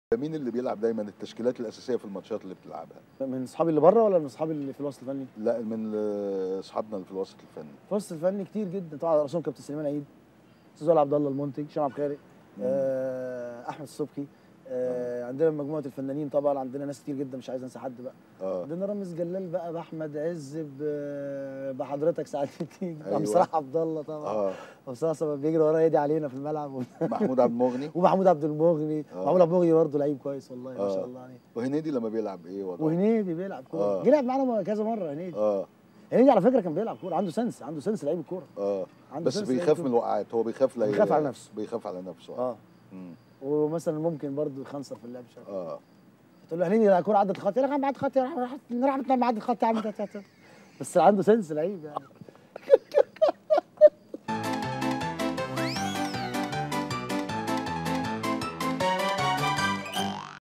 مين اللي بيلعب دايما التشكيلات الاساسيه في الماتشات اللي بتلعبها من اصحابي اللي بره ولا من اصحابي اللي في الوسط الفني؟ لا من آه، اصحابنا اللي في الوسط الفني في الوسط الفني كتير جدا طبعا على راسهم كابتن سليمان عيد استاذ وائل عبد الله المنتج هشام عبد الخالق آه احمد الصبحي آه عندنا مجموعه الفنانين طبعا عندنا ناس كتير جدا مش عايز انسى حد بقى اه عندنا رامز جلال بقى باحمد عز ب- بحضرتك ساعات تيجي أيوة. عبد الصلاح عبد الله طبعا اه وصاصه بيجري ورايا يدي علينا في الملعب محمود عبد المغني ومحمود عبد المغني آه. محمود عبد المغني برضه لعيب كويس والله ما آه. شاء الله عليه وهنيدي لما بيلعب ايه وضعه وهنيدي بيلعب كوره آه. جه لعب معانا كذا مره هنيدي اه هنيدي على فكره كان بيلعب كوره عنده سنس عنده سنس لعيب الكوره اه عنده بس سنس بيخاف لعيب من كورة. الوقعات هو بيخاف لا بيخاف على نفسه. بيخاف على نفسه اه مم. ومثلا ممكن برضه يخنصر في اللعب شويه اه تقول له هنيدي لا كوره عدت الخط يقول لك انا بعد الخط راح راح نلعب بعد الخط يا عم بس عنده سنس لعيب يعني